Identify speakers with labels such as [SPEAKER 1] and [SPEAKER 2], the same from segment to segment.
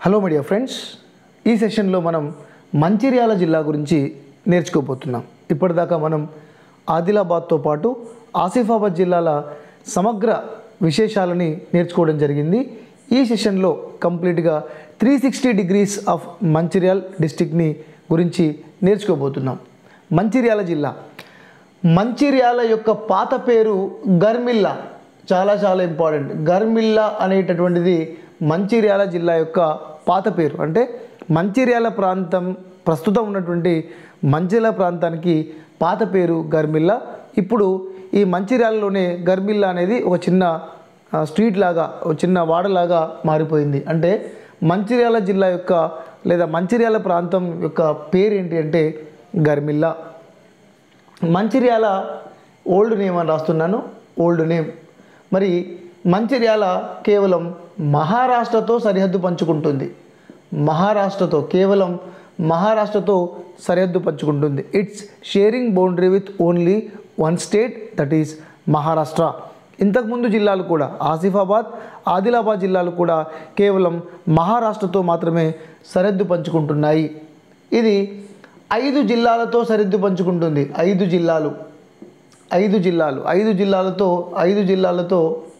[SPEAKER 1] hello media friends ఈ సెషన్లో మనం మంచిర్యాల జిల్లా గురించి నేర్చుకోబోతున్నాం ఇప్పటిదాకా మనం ఆదిలాబాద్తో పాటు ఆసిఫాబాద్ జిల్లాల సమగ్ర విశేషాలని నేర్చుకోవడం జరిగింది ఈ సెషన్లో కంప్లీట్గా three sixty degrees of Mancherial డిస్టిక్ని గురించి నేర్చుకోబోతున్నాం మంచిర్యాల జిల్లా మంచిర్యాల యొక్క పాత పేరు గర్మిల్లా చాలా చాలా ఇంపార్టెంట్ గర్మిల్లా అనేటటువంటిది మంచిర్యాల జిల్లా యొక్క పాత పేరు అంటే మంచిర్యాల ప్రాంతం ప్రస్తుతం ఉన్నటువంటి మంచిర్యాల ప్రాంతానికి పాత పేరు గర్మిల్లా ఇప్పుడు ఈ మంచిర్యాలలోనే గర్మిల్లా అనేది ఒక చిన్న ఆ, స్ట్రీట్ లాగా ఒక చిన్న వాడలాగా మారిపోయింది అంటే మంచిర్యాల జిల్లా యొక్క లేదా మంచిర్యాల ప్రాంతం యొక్క పేరు ఏంటి అంటే గర్మిల్లా మంచిర్యాల ఓల్డ్ నేమ్ అని రాస్తున్నాను ఓల్డ్ నేమ్ మరి మంచిర్యాల కేవలం మహారాష్ట్రతో సరిహద్దు పంచుకుంటుంది మహారాష్ట్రతో కేవలం మహారాష్ట్రతో సరిహద్దు పంచుకుంటుంది it's sharing boundary with only one state that is Maharashtra ఇంతకుముందు జిల్లాలు కూడా ఆసిఫాబాద్ ఆదిలాబాద్ జిల్లాలు కూడా కేవలం మహారాష్ట్రతో మాత్రమే సరిహద్దు పంచుకుంటున్నాయి ఇది ఐదు జిల్లాలతో సరిహద్దు పంచుకుంటుంది ఐదు జిల్లాలు ఐదు జిల్లాలు ఐదు జిల్లాలతో ఐదు జిల్లాలతో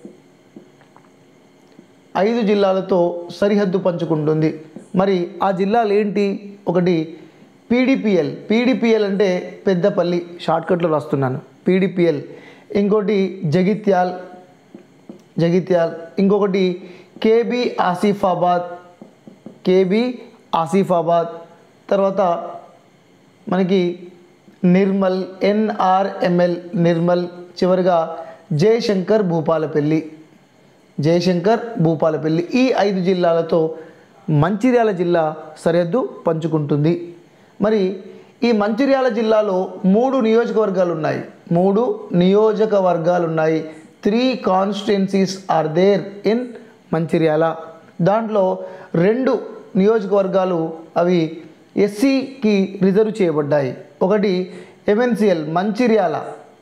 [SPEAKER 1] ఐదు జిల్లాలతో సరిహద్దు పంచుకుంటుంది మరి ఆ జిల్లాలు ఏంటి ఒకటి పీడిపిఎల్ పీడిపిఎల్ అంటే పెద్దపల్లి షార్ట్కట్లో రాస్తున్నాను పీడిపిఎల్ ఇంకోటి జగిత్యాల్ జగిత్యాల్ ఇంకొకటి కేబీ ఆసిఫాబాద్ కేబీ ఆసిఫాబాద్ తర్వాత మనకి నిర్మల్ ఎన్ఆర్ఎంఎల్ నిర్మల్ చివరిగా జయశంకర్ భూపాలపల్లి జయశంకర్ భూపాలపల్లి ఈ ఐదు జిల్లాలతో మంచిర్యాల జిల్లా సరిహద్దు పంచుకుంటుంది మరి ఈ మంచిర్యాల జిల్లాలో మూడు నియోజకవర్గాలు ఉన్నాయి మూడు నియోజకవర్గాలు ఉన్నాయి three constituencies are there in Mancherial దాంట్లో రెండు నియోజకవర్గాలు అవి ఎస్సీకి రిజర్వ్ చేయబడ్డాయి ఒకటి ఎంఎన్సిఎల్ మంచిర్యాల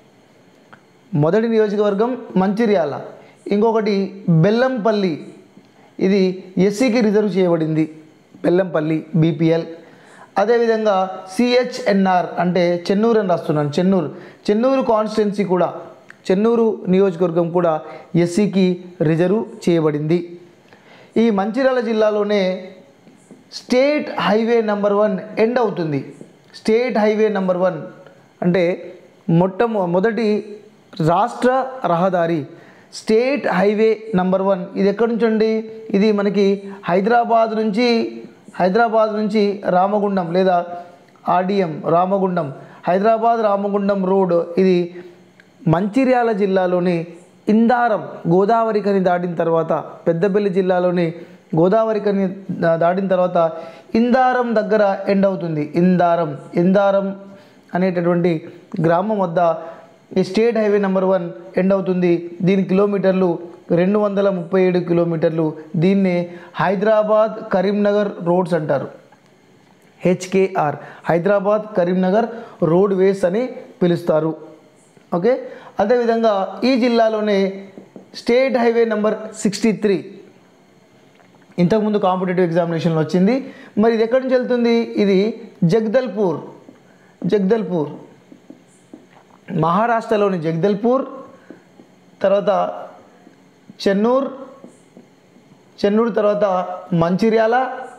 [SPEAKER 1] మొదటి నియోజకవర్గం మంచిర్యాల ఇంకొకటి బెల్లంపల్లి ఇది ఎస్సీకి రిజర్వ్ చేయబడింది బెల్లంపల్లి బీపీఎల్ అదేవిధంగా సిహెచ్ఎన్ఆర్ అంటే చెన్నూరు అని రాస్తున్నాను చెన్నూరు చెన్నూరు కాన్స్టిట్యున్సీ కూడా చెన్నూరు నియోజకవర్గం కూడా ఎస్సీకి రిజర్వ్ చేయబడింది ఈ మంచిర్యాల జిల్లాలోనే state highway number one end అవుతుంది స్టేట్ హైవే నెంబర్ వన్ అంటే మొట్ట మొదటి రాష్ట్ర రహదారి స్టేట్ హైవే నంబర్ వన్ ఇది ఎక్కడి నుంచి అండి ఇది మనకి హైదరాబాద్ నుంచి హైదరాబాద్ నుంచి రామగుండం లేదా ఆర్డిఎం రామగుండం హైదరాబాద్ రామగుండం రోడ్ ఇది మంచిర్యాల జిల్లాలోని ఇందారం గోదావరి కని దాటిన తర్వాత పెద్దపల్లి జిల్లాలోని గోదావరి కని దా- దాటిన తర్వాత ఇందారం దగ్గర ఎండ్ అవుతుంది ఇందారం ఇందారం అనేటటువంటి గ్రామం వద్ద ఈ state highway number one end అవుతుంది దీని కిలోమీటర్లు రెండు వందల ముప్పై ఏడు కిలోమీటర్లు దీన్నే హైదరాబాద్ కరీంనగర్ రోడ్స్ అంటారు HKR Hyderabad Karimnagar roadways అని పిలుస్తారు ఓకే అదేవిధంగా ఈ జిల్లాలోనే state highway number sixty three ఇంతకుముందు కాంపిటేటివ్ ఎగ్జామినేషన్లో వచ్చింది మరి ఇది ఎక్కడి నుంచి వెళ్తుంది ఇది జగదల్పూర్ జగదల్పూర్ మహారాష్ట్రలోని జగదల్పూర్ తర్వాత చెన్నూర్ చెన్నూరు తర్వాత మంచిర్యాల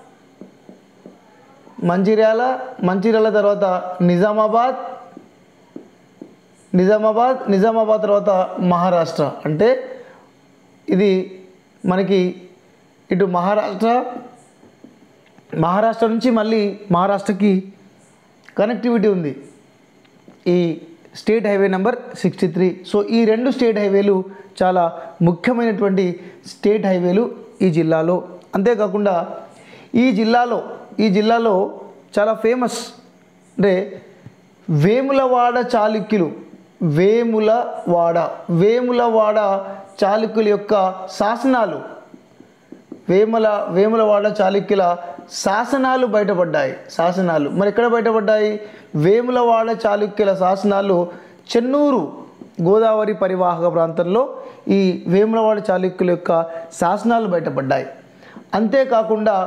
[SPEAKER 1] మంచిర్యాల మంచిర్యాల తర్వాత నిజామాబాద్ నిజామాబాద్ నిజామాబాద్ తర్వాత మహారాష్ట్ర అంటే ఇది మనకి ఇటు మహారాష్ట్ర మహారాష్ట్ర నుంచి మళ్ళీ మహారాష్ట్రకి కనెక్టివిటీ ఉంది ఈ state highway number sixty three so ఈ రెండు స్టేట్ హైవేలు చాలా ముఖ్యమైనటువంటి స్టేట్ హైవేలు ఈ జిల్లాలో అంతేకాకుండా ఈ జిల్లాలో ఈ జిల్లాలో చాలా ఫేమస్ అంటే వేములవాడ చాళుక్యులు వేములవాడ వేములవాడ చాళుక్యుల యొక్క శాసనాలు వేముల వేములవాడ చాళుక్యుల శాసనాలు బయటపడ్డాయి శాసనాలు మరి ఎక్కడ బయటపడ్డాయి వేములవాడ చాళుక్యుల శాసనాలు చెన్నూరు గోదావరి పరివాహక ప్రాంతంలో ఈ వేములవాడ చాళుక్యుల యొక్క శాసనాలు బయటపడ్డాయి అంతేకాకుండా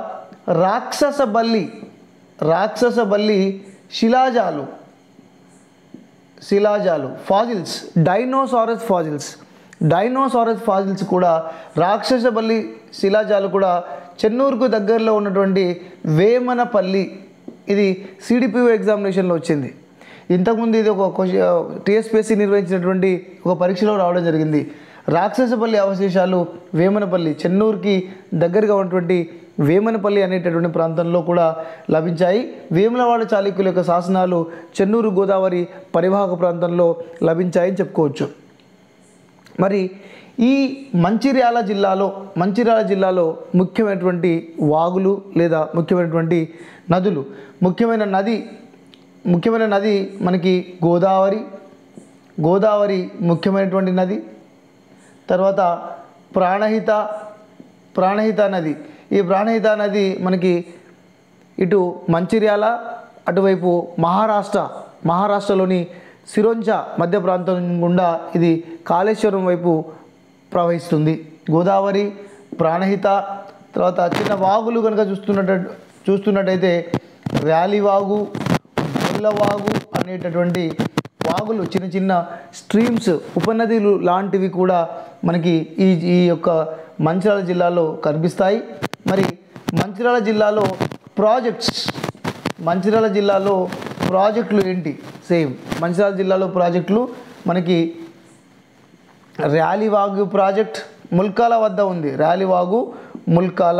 [SPEAKER 1] రాక్షస బల్లి రాక్షస బల్లి శిలాజాలు శిలాజాలు fossils dinosaurs fossils dinosaurs fossils కూడా రాక్షస బల్లి శిలాజాలు కూడా చెన్నూరుకు దగ్గరలో ఉన్నటువంటి వేమనపల్లి ఇది సిడిపిఓ ఎగ్జామినేషన్లో వచ్చింది ఇంతకుముందు ఇది ఒక టీఎస్పీఎస్సీ నిర్వహించినటువంటి ఒక పరీక్షలో రావడం జరిగింది రాక్షసపల్లి అవశేషాలు వేమనపల్లి చెన్నూరుకి దగ్గరగా ఉన్నటువంటి వేమనపల్లి అనేటటువంటి ప్రాంతంలో కూడా లభించాయి వేములవాడ చాళుక్యుల యొక్క శాసనాలు చెన్నూరు గోదావరి పరివాహక ప్రాంతంలో లభించాయని చెప్పుకోవచ్చు మరి ఈ మంచిర్యాల జిల్లాలో మంచిర్యాల జిల్లాలో ముఖ్యమైనటువంటి వాగులు లేదా ముఖ్యమైనటువంటి నదులు ముఖ్యమైన నది ముఖ్యమైన నది మనకి గోదావరి గోదావరి ముఖ్యమైనటువంటి నది తర్వాత ప్రాణహిత ప్రాణహిత నది ఈ ప్రాణహిత నది మనకి ఇటు మంచిర్యాల అటువైపు మహారాష్ట్ర మహారాష్ట్రలోని సిరోంచ మధ్య ప్రాంతం గుండా ఇది కాళేశ్వరం వైపు ప్రవహిస్తుంది గోదావరి ప్రాణహిత తర్వాత చిన్న వాగులు కనుక చూస్తున్నట్టు చూస్తున్నట్టయితే ర్యాలీ వాగు వాగు అనేటటువంటి వాగులు చిన్న చిన్న స్ట్రీమ్స్ ఉపనదులు లాంటివి కూడా మనకి ఈ ఈ యొక్క మంచిర్యాల జిల్లాలో కనిపిస్తాయి మరి మంచిర్యాల జిల్లాలో ప్రాజెక్ట్స్ మంచిర్యాల జిల్లాలో ప్రాజెక్టులు ఏంటి సేమ్ మంచిర్యాల జిల్లాలో ప్రాజెక్టులు మనకి ర్యాలీవాగు ప్రాజెక్ట్ ముల్కాల వద్ద ఉంది ర్యాలీవాగు ముల్కాల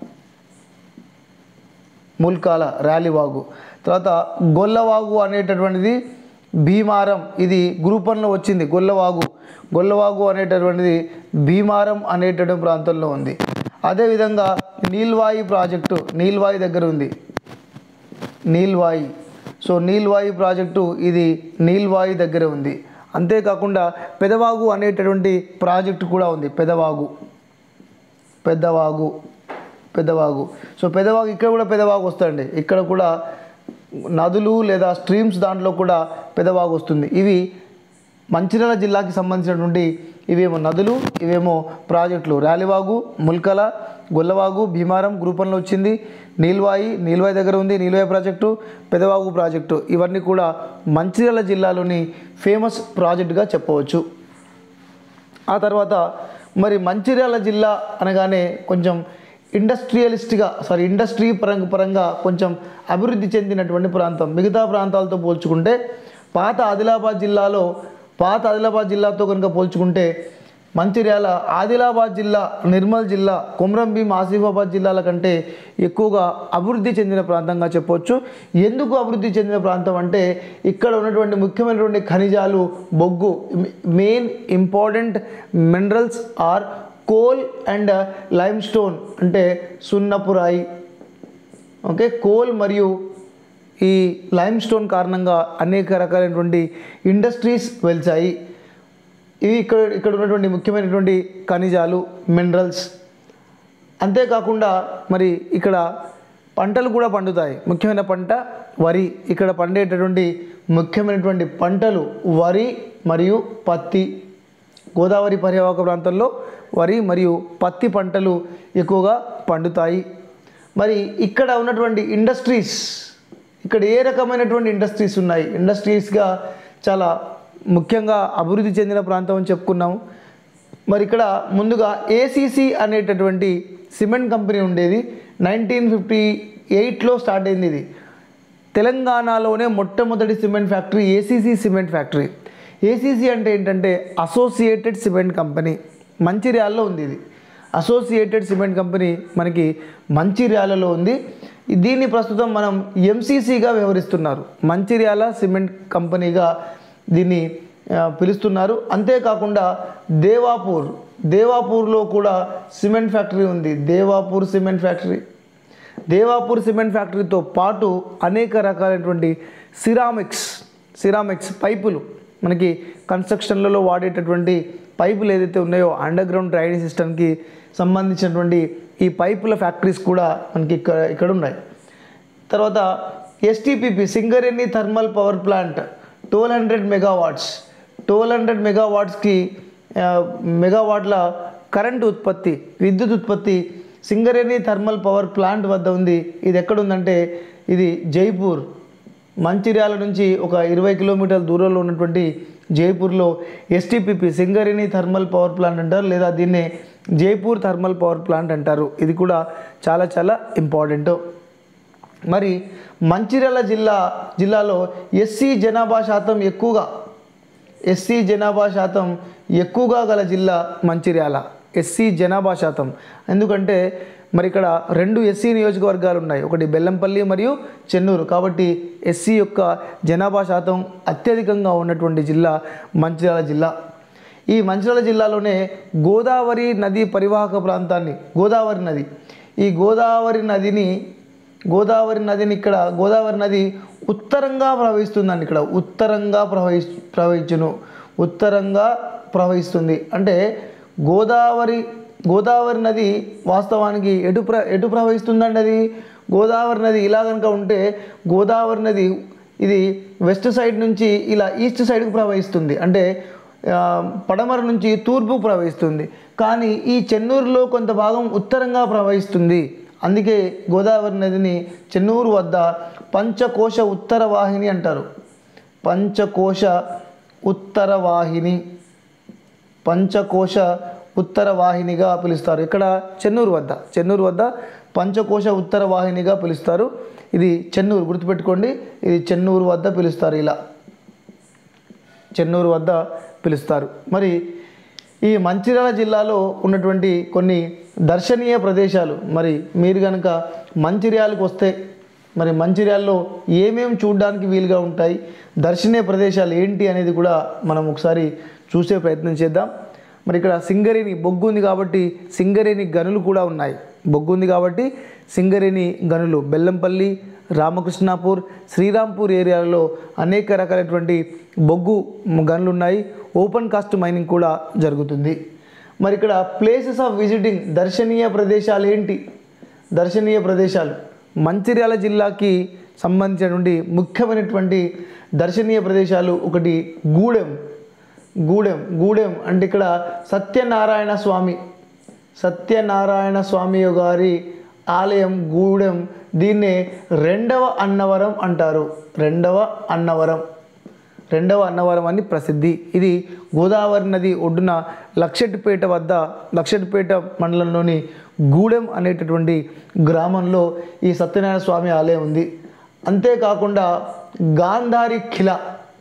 [SPEAKER 1] ముల్కాల ర్యాలీవాగు తర్వాత గొల్లవాగు అనేటటువంటిది భీమారం ఇది గ్రూప్ వన్లో వచ్చింది గొల్లవాగు గొల్లవాగు అనేటటువంటిది భీమారం అనేటటువంటి ప్రాంతంలో ఉంది అదేవిధంగా నీల్వాయి ప్రాజెక్టు నీల్వాయి దగ్గర ఉంది నీల్వాయి సో నీల్వాయి ప్రాజెక్టు ఇది నీల్వాయి దగ్గర ఉంది అంతేకాకుండా పెదవాగు అనేటటువంటి ప్రాజెక్టు కూడా ఉంది పెదవాగు పెద్దవాగు పెద్దవాగు సో పెదవాగు ఇక్కడ కూడా పెదవాగు వస్తుంది ఇక్కడ కూడా నదులు లేదా స్ట్రీమ్స్ దాంట్లో కూడా పెదవాగు వస్తుంది ఇవి మంచిర్యాల జిల్లాకి సంబంధించినటువంటి ఇవేమో నదులు ఇవేమో ప్రాజెక్టులు ర్యాలివాగు ముల్కల గొల్లవాగు భీమారం గ్రూపంలో వచ్చింది నీల్వాయి నీల్వాయి దగ్గర ఉంది నీల్వాయి ప్రాజెక్టు పెదవాగు ప్రాజెక్టు ఇవన్నీ కూడా మంచిర్యాల జిల్లాలోని ఫేమస్ ప్రాజెక్టుగా చెప్పవచ్చు ఆ తర్వాత మరి మంచిర్యాల జిల్లా అనగానే కొంచెం ఇండస్ట్రియలిస్ట్గా సారీ ఇండస్ట్రీ పరంగా పరంగా కొంచెం అభివృద్ధి చెందినటువంటి ప్రాంతం మిగతా ప్రాంతాలతో పోల్చుకుంటే పాత ఆదిలాబాద్ జిల్లాలో పాత ఆదిలాబాద్ జిల్లాతో కనుక పోల్చుకుంటే మంచిర్యాల ఆదిలాబాద్ జిల్లా నిర్మల్ జిల్లా కొమరంభీం ఆసిఫాబాద్ జిల్లాల కంటే ఎక్కువగా అభివృద్ధి చెందిన ప్రాంతంగా చెప్పొచ్చు ఎందుకు అభివృద్ధి చెందిన ప్రాంతం అంటే ఇక్కడ ఉన్నటువంటి ముఖ్యమైనటువంటి ఖనిజాలు బొగ్గు main important minerals are coal and limestone అంటే సున్నపు రాయి ఓకే కోల్ మరియు ఈ లైమ్ స్టోన్ కారణంగా అనేక రకాలైనటువంటి ఇండస్ట్రీస్ వెలిచాయి ఇవి ఇక్కడ ఇక్కడ ఉన్నటువంటి ముఖ్యమైనటువంటి ఖనిజాలు మినరల్స్ అంతేకాకుండా మరి ఇక్కడ పంటలు కూడా పండుతాయి ముఖ్యమైన పంట వరి ఇక్కడ పండేటటువంటి ముఖ్యమైనటువంటి పంటలు వరి మరియు పత్తి గోదావరి పరివాహక ప్రాంతంలో వరి మరియు పత్తి పంటలు ఎక్కువగా పండుతాయి మరి ఇక్కడ ఉన్నటువంటి ఇండస్ట్రీస్ ఇక్కడ ఏ రకమైనటువంటి ఇండస్ట్రీస్ ఉన్నాయి ఇండస్ట్రీస్గా చాలా ముఖ్యంగా అభివృద్ధి చెందిన ప్రాంతం అని చెప్పుకున్నాము మరి ఇక్కడ ముందుగా ఏసీసీ అనేటటువంటి సిమెంట్ కంపెనీ ఉండేది నైన్టీన్ ఫిఫ్టీ ఎయిట్లో స్టార్ట్ అయింది ఇది తెలంగాణలోనే మొట్టమొదటి cement factory ACC cement factory ACC అంటే ఏంటంటే అసోసియేటెడ్ సిమెంట్ కంపెనీ మంచిర్యాలలో ఉంది ఇది అసోసియేటెడ్ సిమెంట్ కంపెనీ మనకి మంచిర్యాలలో ఉంది దీన్ని ప్రస్తుతం మనం ఎంసీసీగా వ్యవహరిస్తున్నారు మంచిర్యాల సిమెంట్ కంపెనీగా దీన్ని ఆ, పిలుస్తున్నారు అంతేకాకుండా దేవాపూర్ దేవాపూర్లో కూడా సిమెంట్ ఫ్యాక్టరీ ఉంది Devapur cement factory Devapur cement ఫ్యాక్టరీతో పాటు అనేక రకాలైనటువంటి సిరామిక్స్ సిరామిక్స్ పైపులు మనకి కన్స్ట్రక్షన్లలో వాడేటటువంటి పైపులు ఏదైతే ఉన్నాయో అండర్ గ్రౌండ్ డ్రైనేజ్ సిస్టమ్కి సంబంధించినటువంటి ఈ పైపుల ఫ్యాక్టరీస్ కూడా మనకి ఇక్కడ ఇక్కడ ఉన్నాయి తర్వాత STPP Singareni thermal power plant twelve hundred megawatts twelve hundred మెగావాట్స్కి మెగావాట్ల కరెంటు ఉత్పత్తి విద్యుత్ ఉత్పత్తి సింగరేణి థర్మల్ పవర్ ప్లాంట్ వద్ద ఉంది ఇది ఎక్కడుందంటే ఇది జైపూర్ మంచిర్యాల నుంచి ఒక ఇరవై కిలోమీటర్ల దూరంలో ఉన్నటువంటి జైపూర్లో STPP Singareni thermal power plant అంటారు లేదా దీన్నే జైపూర్ థర్మల్ పవర్ ప్లాంట్ అంటారు ఇది కూడా చాలా చాలా ఇంపార్టెంట్ మరి మంచిర్యాల జిల్లా జిల్లాలో ఎస్సీ జనాభా శాతం ఎక్కువగా ఎస్సీ జనాభా శాతం ఎక్కువగా గల జిల్లా మంచిర్యాల ఎస్సీ జనాభా శాతం ఎందుకంటే మరి ఇక్కడ రెండు ఎస్సీ నియోజకవర్గాలు ఉన్నాయి ఒకటి బెల్లంపల్లి మరియు చెన్నూరు కాబట్టి ఎస్సీ యొక్క జనాభా శాతం అత్యధికంగా ఉన్నటువంటి జిల్లా మంచిర్యాల జిల్లా ఈ మంచిర్యాల జిల్లాలోనే గోదావరి నది పరివాహక ప్రాంతాన్ని గోదావరి నది ఈ గోదావరి నదిని గోదావరి నదిని ఇక్కడ గోదావరి నది ఉత్తరంగా ప్రవహిస్తుందండి ఇక్కడ ఉత్తరంగా ప్రవహి ప్రవహించును ఉత్తరంగా ప్రవహిస్తుంది అంటే గోదావరి గోదావరి నది వాస్తవానికి ఎటు ప్ర ఎటు ప్రవహిస్తుందండి అది గోదావరి నది ఇలా కనుక ఉంటే గోదావరి నది ఇది వెస్ట్ సైడ్ నుంచి ఇలా ఈస్ట్ సైడ్కి ప్రవహిస్తుంది అంటే ఆ, పడమర నుంచి తూర్పు ప్రవహిస్తుంది కానీ ఈ చెన్నూరులో కొంత భాగం ఉత్తరంగా ప్రవహిస్తుంది అందుకే గోదావరి నదిని చెన్నూరు వద్ద పంచకోశ ఉత్తర వాహిని అంటారు పంచకోశ ఉత్తర వాహిని పంచకోశ ఉత్తర వాహినిగా పిలుస్తారు ఇక్కడ చెన్నూరు వద్ద చెన్నూరు వద్ద పంచకోశ ఉత్తర వాహినిగా పిలుస్తారు ఇది చెన్నూరు గుర్తుపెట్టుకోండి ఇది చెన్నూరు వద్ద పిలుస్తారు ఇలా చెన్నూరు వద్ద పిలుస్తారు మరి ఈ మంచిర్యాల జిల్లాలో ఉన్నటువంటి కొన్ని దర్శనీయ ప్రదేశాలు మరి మీరు కనుక మంచిర్యాలకు వస్తే మరి మంచిర్యాలలో ఏమేమి చూడడానికి వీలుగా ఉంటాయి దర్శనీయ ప్రదేశాలు ఏంటి అనేది కూడా మనం ఒకసారి చూసే ప్రయత్నం చేద్దాం మరి ఇక్కడ సింగరేణి బొగ్గు ఉంది కాబట్టి సింగరేణి గనులు కూడా ఉన్నాయి బొగ్గు ఉంది కాబట్టి సింగరేణి గనులు బెల్లంపల్లి రామకృష్ణాపూర్ శ్రీరాంపూర్ ఏరియాలలో అనేక రకాలైనటువంటి బొగ్గు గనులు ఉన్నాయి ఓపెన్ కాస్ట్ మైనింగ్ కూడా జరుగుతుంది మరి ఇక్కడ ప్లేసెస్ ఆఫ్ విజిటింగ్ దర్శనీయ ప్రదేశాలు ఏంటి దర్శనీయ ప్రదేశాలు మంచిర్యాల జిల్లాకి సంబంధించినటువంటి ముఖ్యమైనటువంటి దర్శనీయ ప్రదేశాలు ఒకటి గూడెం గూడెం గూడెం అంటే ఇక్కడ సత్యనారాయణ స్వామి సత్యనారాయణ స్వామి గారి ఆలయం గూడెం దీన్నే రెండవ అన్నవరం అంటారు రెండవ అన్నవరం రెండవ అన్నవరం అని ప్రసిద్ధి ఇది గోదావరి నది ఒడ్డున లక్షెట్టిపేట వద్ద లక్షెట్టిపేట మండలంలోని గూడెం అనేటటువంటి గ్రామంలో ఈ సత్యనారాయణ స్వామి ఆలయం ఉంది అంతేకాకుండా గాంధారి ఖిలా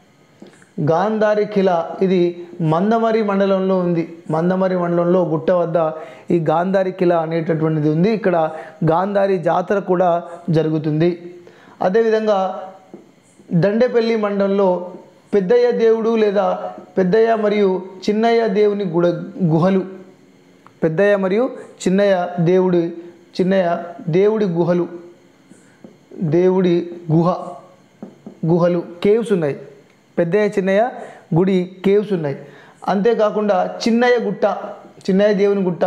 [SPEAKER 1] గాంధారి ఖిలా ఇది మందమరి మండలంలో ఉంది మందమరి మండలంలో గుట్ట వద్ద ఈ గాంధారి ఖిలా అనేటటువంటిది ఉంది ఇక్కడ గాంధారి జాతర కూడా జరుగుతుంది అదేవిధంగా దండేపల్లి మండలంలో పెద్దయ్య దేవుడు లేదా పెద్దయ్య మరియు చిన్నయ్య దేవుని గుడ గుహలు పెద్దయ్య మరియు చిన్నయ్య దేవుడి చిన్నయ్య దేవుడి గుహలు దేవుడి గుహ గుహలు కేవ్స్ ఉన్నాయి పెద్దయ్య చిన్నయ్య గుడి కేవ్స్ ఉన్నాయి అంతేకాకుండా చిన్నయ్య గుట్ట చిన్నయ్య దేవుని గుట్ట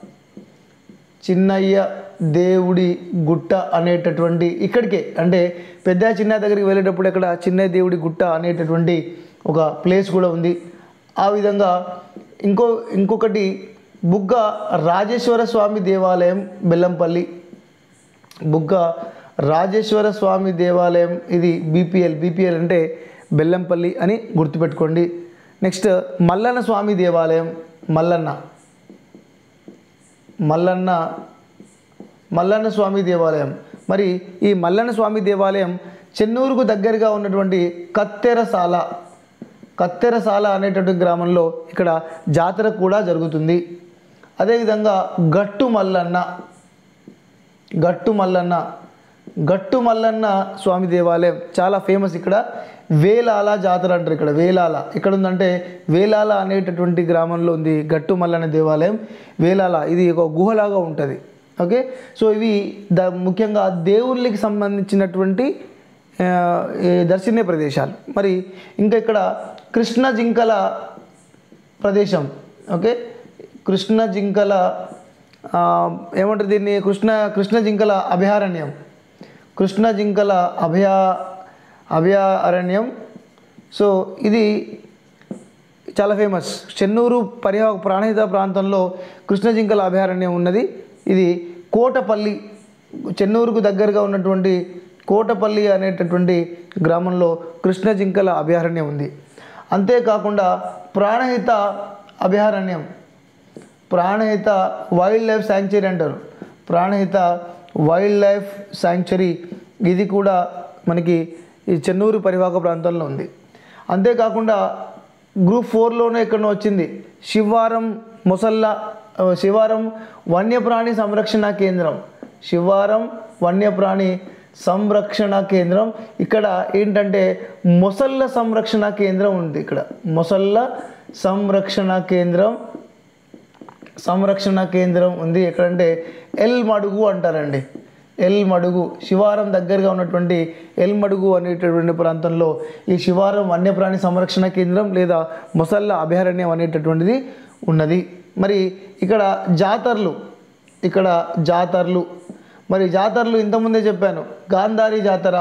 [SPEAKER 1] చిన్నయ్య దేవుడి గుట్ట అనేటటువంటి ఇక్కడికే అంటే పెద్ద చిన్నయ్య దగ్గరికి వెళ్ళేటప్పుడు ఇక్కడ చిన్నయ్య దేవుడి గుట్ట అనేటటువంటి ఒక ప్లేస్ కూడా ఉంది ఆ విధంగా ఇంకో ఇంకొకటి బుగ్గ రాజేశ్వర స్వామి దేవాలయం బెల్లంపల్లి బుగ్గ రాజేశ్వర స్వామి దేవాలయం ఇది బీపీఎల్ బీపీఎల్ అంటే బెల్లంపల్లి అని గుర్తుపెట్టుకోండి నెక్స్ట్ మల్లన్న స్వామి దేవాలయం మల్లన్న మల్లన్న మల్లన్న స్వామి దేవాలయం మరి ఈ మల్లన్న స్వామి దేవాలయం చెన్నూరుకు దగ్గరగా ఉన్నటువంటి కత్తెరసాల కత్తెరసాల అనేటటువంటి గ్రామంలో ఇక్కడ జాతర కూడా జరుగుతుంది అదేవిధంగా గట్టు మల్లన్న గట్టు మల్లన్న గట్టు మల్లన్న స్వామి దేవాలయం చాలా ఫేమస్ ఇక్కడ వేలాల జాతర అంటారు ఇక్కడ వేలాల ఇక్కడ ఉందంటే వేలాల అనేటటువంటి గ్రామంలో ఉంది గట్టు మల్లన్న దేవాలయం వేలాల ఇది ఒక గుహలాగా ఉంటుంది ఓకే సో ఇవి ద ముఖ్యంగా దేవుళ్ళకి సంబంధించినటువంటి ఆ, ఈ దర్శనీయ ప్రదేశాలు మరి ఇంకా ఇక్కడ కృష్ణ జింకల ప్రదేశం ఓకే కృష్ణ జింకల ఆ, ఏమంటారు దీన్ని కృష్ణ కృష్ణ జింకల అభయారణ్యం కృష్ణ జింకల అభయ అభయారణ్యం సో ఇది చాలా ఫేమస్ చెన్నూరు పరివాహక ప్రాణహిత ప్రాంతంలో కృష్ణ జింకల అభయారణ్యం ఉన్నది ఇది కోటపల్లి చెన్నూరుకు దగ్గరగా ఉన్నటువంటి కోటపల్లి అనేటటువంటి గ్రామంలో కృష్ణ జింకల అభయారణ్యం ఉంది అంతేకాకుండా ప్రాణహిత అభయారణ్యం ప్రాణహిత వైల్డ్ లైఫ్ శాంక్చురీ అంటారు ప్రాణహిత వైల్డ్ లైఫ్ శాంక్చురీ ఇది కూడా మనకి ఈ చెన్నూరు పరివాహక ప్రాంతంలో ఉంది అంతేకాకుండా గ్రూప్ ఫోర్లోనే ఎక్కడో వచ్చింది శివారం మొసల్ల ఆ, శివారం వన్యప్రాణి సంరక్షణ కేంద్రం శివారం వన్యప్రాణి సంరక్షణ కేంద్రం ఇక్కడ ఏంటంటే మొసళ్ళ సంరక్షణ కేంద్రం ఉంది ఇక్కడ మొసళ్ళ సంరక్షణ కేంద్రం సంరక్షణ కేంద్రం ఉంది ఎక్కడంటే ఎల్ మడుగు అంటారండి ఎల్ మడుగు శివారం దగ్గరగా ఉన్నటువంటి ఎల్ మడుగు అనేటటువంటి ప్రాంతంలో ఈ శివారం వన్యప్రాణి సంరక్షణ కేంద్రం లేదా మొసళ్ళ అభయారణ్యం అనేటటువంటిది ఉన్నది మరి ఇక్కడ జాతరలు ఇక్కడ జాతరలు మరి జాతరలు ఇంతకుముందే చెప్పాను గాంధారి జాతర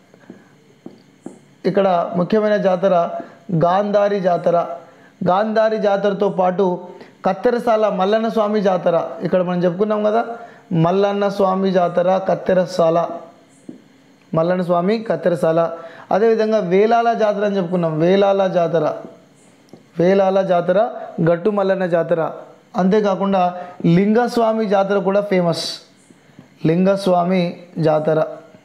[SPEAKER 1] ఇక్కడ ముఖ్యమైన జాతర గాంధారి జాతర గాంధారి జాతరతో పాటు కత్తెరసాల మల్లన్న స్వామి జాతర ఇక్కడ మనం చెప్పుకున్నాం కదా మల్లన్న స్వామి జాతర కత్తెరసాల మల్లన్న స్వామి కత్తెరసాల అదేవిధంగా వేలాల జాతర అని చెప్పుకున్నాం వేలాల జాతర వేలాల జాతర గట్టు మల్లన్న జాతర అంతేకాకుండా లింగస్వామి జాతర కూడా ఫేమస్ లింగస్వామి జాతర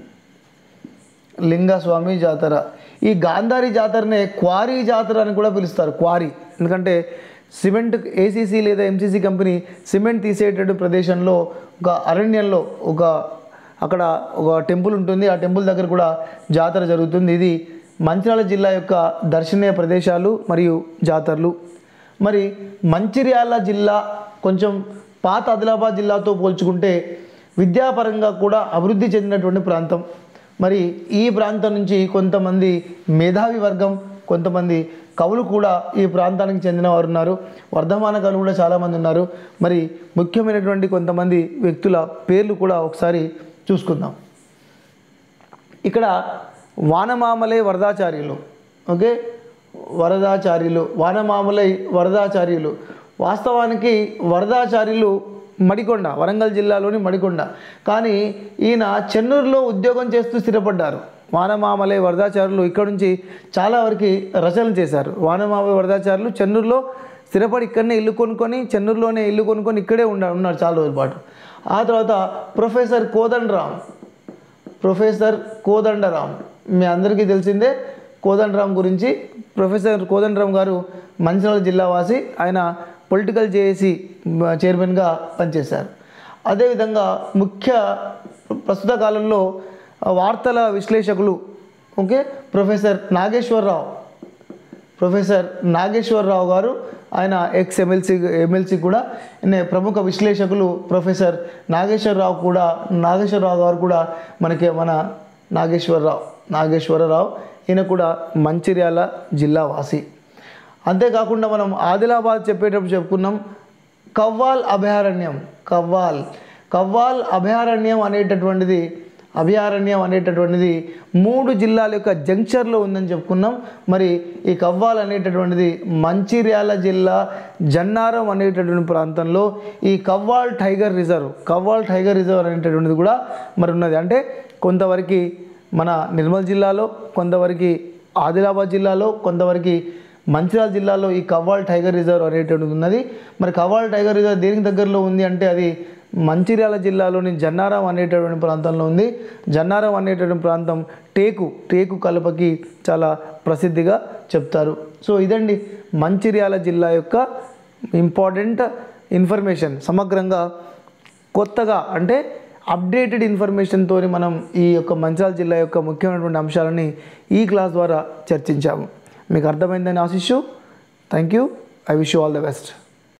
[SPEAKER 1] లింగస్వామి జాతర ఈ గాంధారి జాతరనే క్వారీ జాతర అని కూడా పిలుస్తారు క్వారీ ఎందుకంటే సిమెంట్ ఏసీసీ లేదా ఎంసీసీ కంపెనీ సిమెంట్ తీసేటటువంటి ప్రదేశంలో ఒక అరణ్యంలో ఒక అక్కడ ఒక టెంపుల్ ఉంటుంది ఆ టెంపుల్ దగ్గర కూడా జాతర జరుగుతుంది ఇది మంచిర్యాల జిల్లా యొక్క దర్శనీయ ప్రదేశాలు మరియు జాతరలు మరి మంచిర్యాల జిల్లా కొంచెం పాత ఆదిలాబాద్ జిల్లాతో పోల్చుకుంటే విద్యాపరంగా కూడా అభివృద్ధి చెందినటువంటి ప్రాంతం మరి ఈ ప్రాంతం నుంచి కొంతమంది మేధావి వర్గం కొంతమంది కవులు కూడా ఈ ప్రాంతానికి చెందిన వారు ఉన్నారు వర్ధమాన కవులు కూడా చాలామంది ఉన్నారు మరి ముఖ్యమైనటువంటి కొంతమంది వ్యక్తుల పేర్లు కూడా ఒకసారి చూసుకుందాం ఇక్కడ వానమామలై వరదాచార్యులు ఓకే వరదాచార్యులు వానమామలై వరదాచార్యులు వాస్తవానికి వరదాచార్యులు మడికొండ వరంగల్ జిల్లాలోని మడికొండ కానీ ఈయన చెన్నూరులో ఉద్యోగం చేస్తూ స్థిరపడ్డారు వానమామలై వరదాచార్యులు ఇక్కడ నుంచి చాలా వరకు రచనలు చేశారు వానమామలై వరదాచార్యులు చెన్నూరులో స్థిరపడి ఇక్కడనే ఇల్లు కొనుక్కొని చెన్నూరులోనే ఇల్లు కొనుక్కొని ఇక్కడే ఉన్నా ఉన్నారు చాలా రోజుల పాటు ఆ తర్వాత ప్రొఫెసర్ కోదండరామ్ ప్రొఫెసర్ కోదండరామ్ మీ అందరికీ తెలిసిందే కోదండరామ్ గురించి ప్రొఫెసర్ కోదండరామ్ గారు మంచిర్యాల జిల్లా వాసి ఆయన పొలిటికల్ జేఏసీ చైర్మన్గా పనిచేశారు అదేవిధంగా ముఖ్య ప్రస్తుత కాలంలో వార్తల విశ్లేషకులు okay professor Nageswararao professor Nageswararao గారు ఆయన ఎక్స్ ఎమ్మెల్సీ ఎమ్మెల్సీ కూడా ఈయన ప్రముఖ విశ్లేషకులు ప్రొఫెసర్ నాగేశ్వరరావు కూడా నాగేశ్వరరావు గారు కూడా మనకి మన నాగేశ్వరరావు నాగేశ్వరరావు ఈయన కూడా మంచిర్యాల జిల్లా వాసి అంతేకాకుండా మనం ఆదిలాబాద్ చెప్పేటప్పుడు చెప్పుకున్నాం కవ్వాల్ అభయారణ్యం కవ్వాల్ కవ్వాల్ అభయారణ్యం అనేటటువంటిది అభయారణ్యం అనేటటువంటిది మూడు జిల్లాల యొక్క జంక్షన్లో ఉందని చెప్పుకున్నాం మరి ఈ కవ్వాల్ అనేటటువంటిది మంచిర్యాల జిల్లా జన్నారం అనేటటువంటి ప్రాంతంలో ఈ Kawal tiger reserve Kawal tiger reserve అనేటటువంటిది కూడా మరి ఉన్నది అంటే కొంతవరకు మన నిర్మల్ జిల్లాలో కొంతవరకు ఆదిలాబాద్ జిల్లాలో కొంతవరకు మంచిర్యాల జిల్లాలో ఈ కవ్వాల్ టైగర్ రిజర్వ్ అనేటువంటిది ఉన్నది మరి కవ్వాల్ టైగర్ రిజర్వ్ దేనికి దగ్గరలో ఉంది అంటే అది మంచిర్యాల జిల్లాలోని జన్నారం అనేటటువంటి ప్రాంతంలో ఉంది జన్నారం అనేటటువంటి ప్రాంతం టేకు టేకు కలపకి చాలా ప్రసిద్ధిగా చెప్తారు సో ఇదండి మంచిర్యాల జిల్లా యొక్క ఇంపార్టెంట్ ఇన్ఫర్మేషన్ సమగ్రంగా కొత్తగా అంటే అప్డేటెడ్ ఇన్ఫర్మేషన్తో మనం ఈ యొక్క మంచిర్యాల జిల్లా యొక్క ముఖ్యమైనటువంటి అంశాలని ఈ క్లాస్ ద్వారా చర్చించాము మీకు అర్థమైందని ఆశిష్యు thank you I wish you all the best